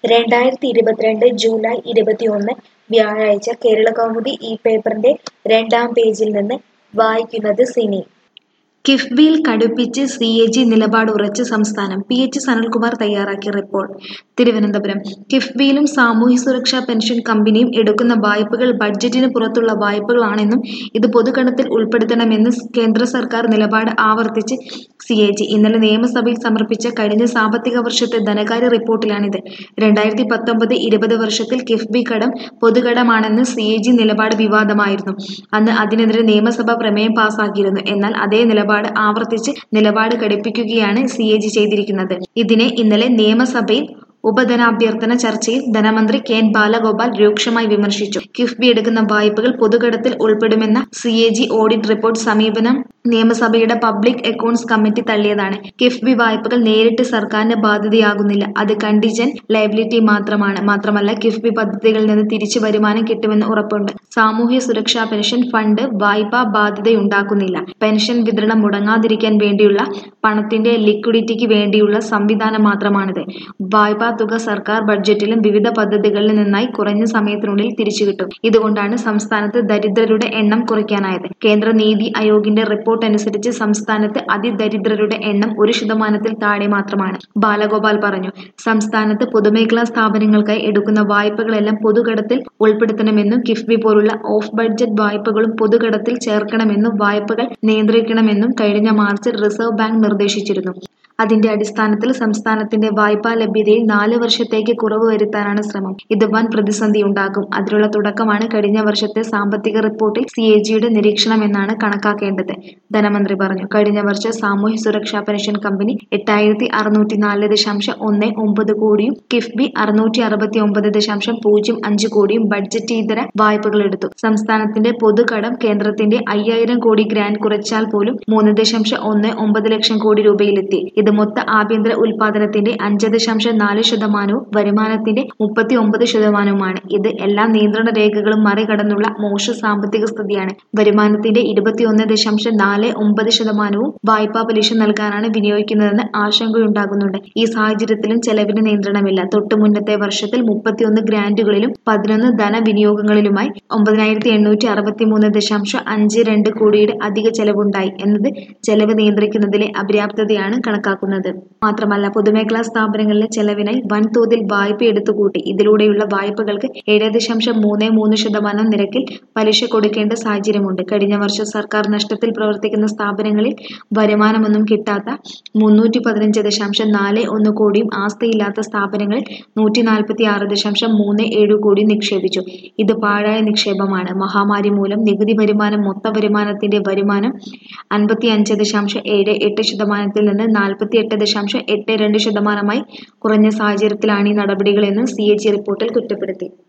രണ്ടായിരത്തി ഇരുപത്തിരണ്ട് ജൂലൈ ഇരുപത്തിയൊന്ന് വ്യാഴാഴ്ച കേരളകൗമുദി ഈ പേപ്പറിന്റെ രണ്ടാം പേജിൽ നിന്ന് വായിക്കുന്നത് സിനി കിഫ്ബിയിൽ കടുപ്പിച്ച് സി എ ജി നിലപാട് ഉറച്ച് സംസ്ഥാനം പി എച്ച് സനൽകുമാർ തയ്യാറാക്കിയ റിപ്പോർട്ട് തിരുവനന്തപുരം കിഫ്ബിയിലും സാമൂഹ്യ സുരക്ഷാ പെൻഷൻ കമ്പനിയും എടുക്കുന്ന വായ്പകൾ ബഡ്ജറ്റിന് പുറത്തുള്ള വായ്പകളാണെന്നും ഇത് പൊതുകടത്തിൽ ഉൾപ്പെടുത്തണമെന്ന് കേന്ദ്ര സർക്കാർ നിലപാട് ആവർത്തിച്ച് സി എ ജി ഇന്നലെ നിയമസഭയിൽ സമർപ്പിച്ച കഴിഞ്ഞ സാമ്പത്തിക വർഷത്തെ ധനകാര്യ റിപ്പോർട്ടിലാണിത് രണ്ടായിരത്തി പത്തൊമ്പത് ഇരുപത് വർഷത്തിൽ കിഫ്ബി കടം പൊതുകടമാണെന്ന് സി എ ജി നിലപാട് വിവാദമായിരുന്നു അന്ന് അതിനെതിരെ നിയമസഭ പ്രമേയം പാസാക്കിയിരുന്നു എന്നാൽ അതേ നിലപാട് ആവർത്തിച്ച് നിലപാട് ഘടിപ്പിക്കുകയാണ് സി എ ജി ചെയ്തിരിക്കുന്നത് ഇതിനെ ഇന്നലെ നിയമസഭയിൽ ഉപധനാഭ്യർത്ഥന ചർച്ചയിൽ ധനമന്ത്രി കെ എൻ ബാലഗോപാൽ രൂക്ഷമായി വിമർശിച്ചു കിഫ്ബി എടുക്കുന്ന വായ്പകൾ പൊതുകടത്തിൽ ഉൾപ്പെടുമെന്ന C A G audit report സമീപനം നിയമസഭയുടെ പബ്ലിക് അക്കൗണ്ട്സ് കമ്മിറ്റി തള്ളിയതാണ് കിഫ്ബി വായ്പകൾ നേരിട്ട് സർക്കാരിന് ബാധ്യതയാകുന്നില്ല അത് കണ്ടിജന്റ് ലയബിലിറ്റി മാത്രമാണ് മാത്രമല്ല കിഫ്ബി പദ്ധതികളിൽ നിന്ന് തിരിച്ചു വരുമാനം കിട്ടുമെന്ന് ഉറപ്പുണ്ട് സാമൂഹ്യ സുരക്ഷാ പെൻഷൻ ഫണ്ട് വായ്പാ ബാധ്യതയുണ്ടാക്കുന്നില്ല പെൻഷൻ വിതരണം മുടങ്ങാതിരിക്കാൻ വേണ്ടിയുള്ള പണത്തിന്റെ ലിക്വിഡിറ്റിക്ക് വേണ്ടിയുള്ള സംവിധാനം മാത്രമാണിത് വായ്പാ തുക സർക്കാർ ബഡ്ജറ്റിലും വിവിധ പദ്ധതികളിൽ നിന്നായി കുറഞ്ഞ സമയത്തിനുള്ളിൽ തിരിച്ചു കിട്ടും ഇതുകൊണ്ടാണ് സംസ്ഥാനത്ത് ദരിദ്രരുടെ എണ്ണം കുറയ്ക്കാനായത് കേന്ദ്ര നീതി ആയോഗിന്റെ റിപ്പോർട്ട് അനുസരിച്ച് സംസ്ഥാനത്ത് അതിദരിദ്രരുടെ എണ്ണം ഒരു ശതമാനത്തിൽ താഴെ മാത്രമാണ് ബാലഗോപാൽ പറഞ്ഞു സംസ്ഥാനത്ത് പൊതുമേഖലാ സ്ഥാപനങ്ങൾക്കായി എടുക്കുന്ന വായ്പകളെല്ലാം പൊതുകടത്തിൽ ഉൾപ്പെടുത്തണമെന്നും കിഫ്ബി പോലുള്ള ഓഫ് ബഡ്ജറ്റ് വായ്പകളും പൊതുകടത്തിൽ ചേർക്കണമെന്നും വായ്പകൾ നിയന്ത്രിക്കണമെന്നും കഴിഞ്ഞ മാർച്ചിൽ റിസർവ് ബാങ്ക് നിർദ്ദേശിച്ചിരുന്നു അതിന്റെ അടിസ്ഥാനത്തിൽ സംസ്ഥാനത്തിന്റെ വായ്പാ ലഭ്യതയിൽ നാല് വർഷത്തേക്ക് കുറവ് വരുത്താനാണ് ശ്രമം ഇത് വൻ പ്രതിസന്ധി ഉണ്ടാക്കും അതിനുള്ള തുടക്കമാണ് കഴിഞ്ഞ വർഷത്തെ സാമ്പത്തിക റിപ്പോർട്ടിൽ സി എ ജിയുടെ നിരീക്ഷണമെന്നാണ് കണക്കാക്കേണ്ടത് ധനമന്ത്രി പറഞ്ഞു കഴിഞ്ഞ വർഷം സാമൂഹ്യ സുരക്ഷാ പെൻഷൻ കമ്പനി എട്ടായിരത്തി അറുന്നൂറ്റി നാല് ദശാംശം ഒന്ന് ഒമ്പത് കോടിയും കിഫ്ബി അറുന്നൂറ്റി അറുപത്തി ഒമ്പത് ദശാംശം പൂജ്യം അഞ്ച് കോടിയും ബഡ്ജറ്റ് ഇതര വായ്പകൾ എടുത്തു സംസ്ഥാനത്തിന്റെ പൊതുകടം കേന്ദ്രത്തിന്റെ അയ്യായിരം കോടി ഗ്രാന്റ് കുറച്ചാൽ പോലും മൂന്ന് ദശാംശം ഒന്ന് ഒമ്പത് ലക്ഷം കോടി രൂപയിലെത്തി ഇത് മൊത്ത ആഭ്യന്തര ഉൽപാദനത്തിന്റെ അഞ്ച് ദശാംശം നാല് ശതമാനവും വരുമാനത്തിന്റെ മുപ്പത്തി ഒമ്പത് ശതമാനവുമാണ് ഇത് എല്ലാ നിയന്ത്രണ രേഖകളും മറികടന്നുള്ള മോശ സാമ്പത്തിക സ്ഥിതിയാണ് വരുമാനത്തിന്റെ ഇരുപത്തിയൊന്ന് ദശാംശം നാല് ഒമ്പത് ശതമാനവും വായ്പാ പലിശ നൽകാനാണ് വിനിയോഗിക്കുന്നതെന്ന് ആശങ്കയുണ്ടാകുന്നുണ്ട് ഈ സാഹചര്യത്തിലും ചെലവിന് നിയന്ത്രണമില്ല തൊട്ടു മുന്നത്തെ വർഷത്തിൽ മുപ്പത്തിയൊന്ന് ഗ്രാന്റുകളിലും പതിനൊന്ന് ധനവിനിയോഗങ്ങളിലുമായി ഒമ്പതിനായിരത്തി എണ്ണൂറ്റി അറുപത്തി മൂന്ന് ദശാംശം അഞ്ച് രണ്ട് കോടിയുടെ അധിക ചെലവുണ്ടായി എന്നത് ചെലവ് നിയന്ത്രിക്കുന്നതിലെ അപര്യാപ്തതയാണ് കണക്കാക്കുന്നത് മാത്രമല്ല പൊതുമേഖലാ സ്ഥാപനങ്ങളിലെ ചെലവിനായി വൻതോതിൽ വായ്പ എടുത്തുകൂട്ടി ഇതിലൂടെയുള്ള വായ്പകൾക്ക് ഏഴ് ദശാംശം മൂന്ന് മൂന്ന് ശതമാനം നിരക്കിൽ പലിശ കൊടുക്കേണ്ട സാഹചര്യമുണ്ട് കഴിഞ്ഞ വർഷം സർക്കാർ നഷ്ടത്തിൽ പ്രവർത്തിക്കുന്ന സ്ഥാപനങ്ങളിൽ വരുമാനമൊന്നും കിട്ടാത്ത മുന്നൂറ്റി പതിനഞ്ച് ദശാംശം നാല് ഒന്ന് കോടിയും ആസ്തിയില്ലാത്ത സ്ഥാപനങ്ങളിൽ നൂറ്റി നാൽപ്പത്തി ആറ് ദശാംശം മൂന്ന് ഏഴ് കോടി നിക്ഷേപിച്ചു ഇത് പാഴായ നിക്ഷേപമാണ് മഹാമാരി മൂലം നികുതി വരുമാനം മൊത്ത വരുമാനത്തിന്റെ വരുമാനം അൻപത്തി അഞ്ച് ദശാംശം ഏഴ് എട്ട് ശതമാനത്തിൽ നിന്ന് നാൽപ്പത്തി എട്ട് ദശാംശം എട്ട് രണ്ട് ശതമാനമായി കുറഞ്ഞ സാഹചര്യത്തിലാണ് ഈ നടപടികളെന്ന് സി എ ജി റിപ്പോർട്ടിൽ കുറ്റപ്പെടുത്തി